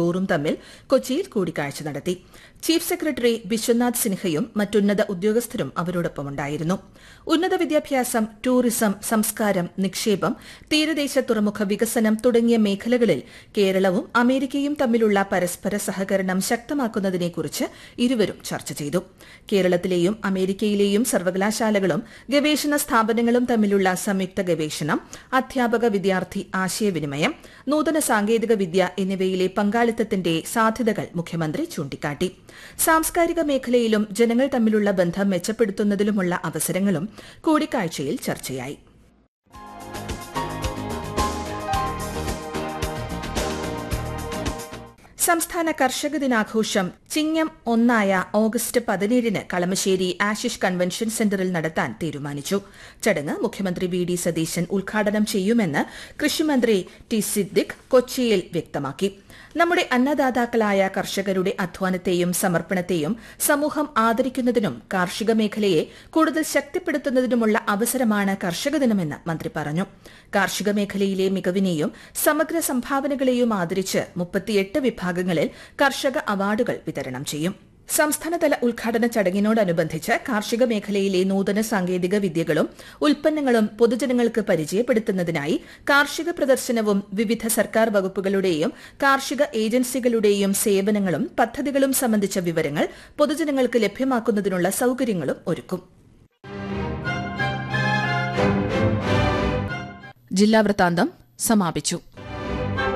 ഫ്ലോറും തമ്മിൽ കൊച്ചിയിൽ കൂടിക്കാഴ്ച നടത്തി ചീഫ് സെക്രട്ടറി വിശ്വനാഥ് സിൻഹയും മറ്റുന്നത ഉദ്യോഗസ്ഥരും അവരോടൊപ്പമുണ്ടായിരുന്നു ഉന്നത വിദ്യാഭ്യാസം ടൂറിസം സംസ്കാരം നിക്ഷേപം തീരദേശ തുറമുഖ വികസനം തുടങ്ങിയ മേഖലകളിൽ കേരളവും അമേരിക്കയും തമ്മിലുള്ള പരസ്പര സഹകരണം ശക്തമാക്കുന്നതിനെക്കുറിച്ച് ഇരുവരും ചർച്ച ചെയ്തു കേരളത്തിലെയും അമേരിക്കയിലെയും സർവകലാശാലകളും ഗവേഷണ സ്ഥാപനങ്ങളും തമ്മിലുള്ള സംയുക്ത ഗവേഷണം അധ്യാപക വിദ്യാർത്ഥി ആശയവിനിമയം നൂതന സാങ്കേതിക വിദ്യ എന്നിവയിലെ പങ്കാളിത്തത്തിന്റെ സാധ്യതകൾ മുഖ്യമന്ത്രി ചൂണ്ടിക്കാട്ടി സാംസ്കാരിക മേഖലയിലും ജനങ്ങൾ തമ്മിലുള്ള ബന്ധം മെച്ചപ്പെടുത്തുന്നതിലുമുള്ള അവസരങ്ങളും കൂടിക്കാഴ്ചയിൽ ചർച്ചയായി സംസ്ഥാന കർഷക ദിനാഘോഷം ചിങ്ങം ഒന്നായ ഓഗസ്റ്റ് പതിനേഴിന് കളമശ്ശേരി ആഷിഷ് കൺവെൻഷൻ സെന്ററിൽ നടത്താൻ തീരുമാനിച്ചു ചടങ്ങ് മുഖ്യമന്ത്രി വി ഡി സതീശൻ ഉദ്ഘാടനം ചെയ്യുമെന്ന് കൃഷിമന്ത്രി ടി സിദ്ദിഖ് കൊച്ചിയിൽ വ്യക്തമാക്കി നമ്മുടെ അന്നദാതാക്കളായ കർഷകരുടെ അധ്വാനത്തെയും സമർപ്പണത്തെയും സമൂഹം ആദരിക്കുന്നതിനും കാർഷിക മേഖലയെ കൂടുതൽ ശക്തിപ്പെടുത്തുന്നതിനുമുള്ള അവസരമാണ് കർഷക ദിനമെന്ന് മന്ത്രി പറഞ്ഞു കാർഷിക മേഖലയിലെ മികവിനെയും സമഗ്ര സംഭാവനകളെയും ആദരിച്ച് മുപ്പത്തിയെട്ട് വിഭാഗങ്ങളിൽ കർഷക അവാർഡുകൾ വിതരണം ചെയ്യും സംസ്ഥാനതല ഉദ്ഘാടന ചടങ്ങിനോടനുബന്ധിച്ച് കാർഷിക മേഖലയിലെ നൂതന സാങ്കേതിക വിദ്യകളും ഉൽപ്പന്നങ്ങളും പൊതുജനങ്ങൾക്ക് പരിചയപ്പെടുത്തുന്നതിനായി കാർഷിക പ്രദർശനവും വിവിധ സർക്കാർ വകുപ്പുകളുടെയും കാർഷിക ഏജൻസികളുടെയും സേവനങ്ങളും പദ്ധതികളും സംബന്ധിച്ച വിവരങ്ങൾ പൊതുജനങ്ങൾക്ക് ലഭ്യമാക്കുന്നതിനുള്ള സൌകര്യങ്ങളും ഒരുക്കും ജില്ലാ വൃത്താന്തം സമാപിച്ചു